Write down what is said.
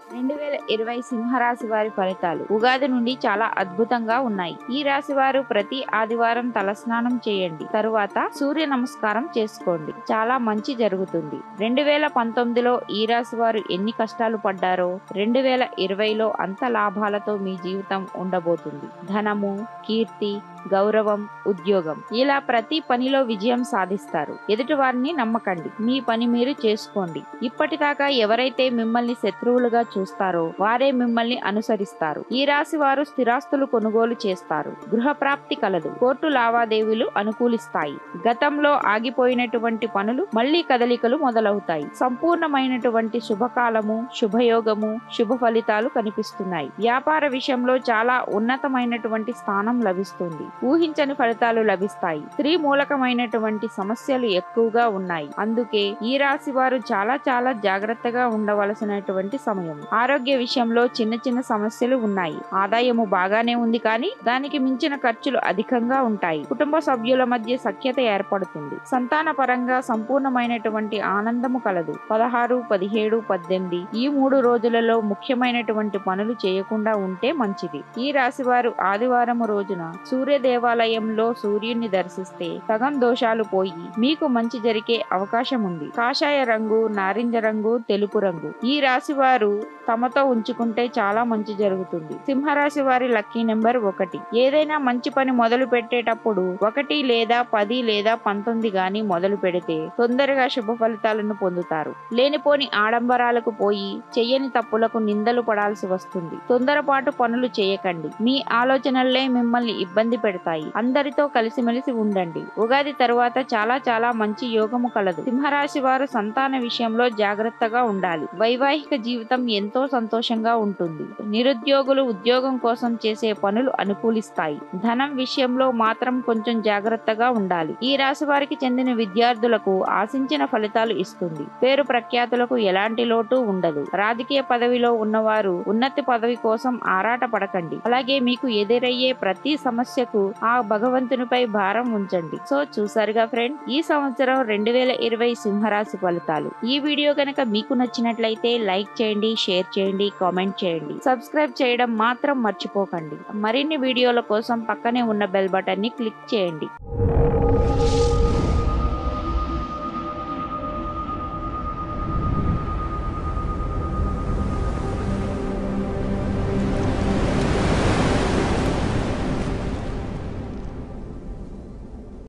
రెండు వేల ఇరవై సింహరాశి వారి ఫలితాలు ఉగాది నుండి చాలా అద్భుతంగా ఉన్నాయి ఈ రాశి వారు ప్రతి ఆదివారం తలస్నానం చేయండి తరువాత సూర్య నమస్కారం చేసుకోండి చాలా మంచి జరుగుతుంది రెండు వేల పంతొమ్మిదిలో ఈ రాశి వారు ఎన్ని కష్టాలు పడ్డారో రెండు వేల ఇరవైలో అంత లాభాలతో మీ జీవితం ఉండబోతుంది ధనము కీర్తి గౌరవం ఉద్యోగం ఇలా ప్రతి పనిలో విజయం సాధిస్తారు ఎదుటి వారిని నమ్మకండి మీ పని మీరు చేసుకోండి ఇప్పటిదాకా ఎవరైతే మిమ్మల్ని శత్రువులుగా చూస్తారో వారే మిమ్మల్ని అనుసరిస్తారు ఈ రాశి వారు స్థిరాస్తులు కొనుగోలు చేస్తారు గృహ ప్రాప్తి కలదు కోర్టు లావాదేవీలు అనుకూలిస్తాయి గతంలో ఆగిపోయినటువంటి పనులు మళ్లీ కదలికలు మొదలవుతాయి సంపూర్ణమైనటువంటి శుభకాలము శుభయోగము శుభ ఫలితాలు కనిపిస్తున్నాయి వ్యాపార విషయంలో చాలా ఉన్నతమైనటువంటి స్థానం లభిస్తుంది ఊహించని ఫలితాలు లభిస్తాయి స్త్రీ మూలకమైనటువంటి సమస్యలు ఎక్కువగా ఉన్నాయి అందుకే ఈ రాశి వారు చాలా చాలా జాగ్రత్తగా ఉండవలసినటువంటి సమయం ఆరోగ్య విషయంలో చిన్న చిన్న సమస్యలు ఉన్నాయి ఆదాయము బాగానే ఉంది కానీ దానికి మించిన ఖర్చులు అధికంగా ఉంటాయి కుటుంబ సభ్యుల మధ్య సఖ్యత ఏర్పడుతుంది సంతాన పరంగా సంపూర్ణమైనటువంటి ఆనందము కలదు పదహారు పదిహేడు పద్దెనిమిది ఈ మూడు రోజులలో ముఖ్యమైనటువంటి పనులు చేయకుండా ఉంటే మంచిది ఈ రాశి వారు ఆదివారం రోజున సూర్య దేవాలయంలో సూర్యుని దర్శిస్తే సగం దోషాలు పోయి మీకు మంచి జరిగే అవకాశం ఉంది కాషాయ రంగు నారింజ రంగు తెలుపు రంగు ఈ రాశి వారు తమతో ఉంచుకుంటే చాలా మంచి జరుగుతుంది సింహరాశి వారి లక్కీ నెంబర్ ఒకటి ఏదైనా మంచి పని మొదలు పెట్టేటప్పుడు ఒకటి లేదా పది లేదా పంతొమ్మిది గాని మొదలు పెడితే తొందరగా శుభ ఫలితాలను పొందుతారు లేనిపోని ఆడంబరాలకు పోయి చెయ్యని తప్పులకు నిందలు పడాల్సి వస్తుంది తొందరపాటు పనులు చేయకండి మీ ఆలోచనలే మిమ్మల్ని ఇబ్బంది పెడతాయి అందరితో కలిసిమెలిసి ఉండండి ఉగాది తరువాత చాలా చాలా మంచి యోగము కలదు సింహరాశి వారు సంతాన విషయంలో జాగ్రత్తగా ఉండాలి వైవాహిక జీవితం ఎంతో సంతోషంగా ఉంటుంది నిరుద్యోగులు ఉద్యోగం కోసం చేసే పనులు అనుకూలిస్తాయి ధనం విషయంలో మాత్రం కొంచెం జాగ్రత్తగా ఉండాలి ఈ రాశి వారికి చెందిన విద్యార్థులకు ఆశించిన ఫలితాలు ఇస్తుంది పేరు ప్రఖ్యాతులకు ఎలాంటి లోటు ఉండదు రాజకీయ పదవిలో ఉన్నవారు ఉన్నతి పదవి కోసం ఆరాట పడకండి అలాగే మీకు ఎదురయ్యే ప్రతి సమస్యకు ఆ భగవంతునిపై భారం ఉంచండి సో చూసారుగా ఫ్రెండ్ ఈ సంవత్సరం రెండు వేల ఇరవై సింహరాశి ఫలితాలు ఈ వీడియో కనుక మీకు నచ్చినట్లయితే లైక్ చేయండి షేర్ చేయండి కామెంట్ చేయండి సబ్స్క్రైబ్ చేయడం మాత్రం మర్చిపోకండి మరిన్ని వీడియోల కోసం పక్కనే ఉన్న బెల్ బటన్ ని క్లిక్ చేయండి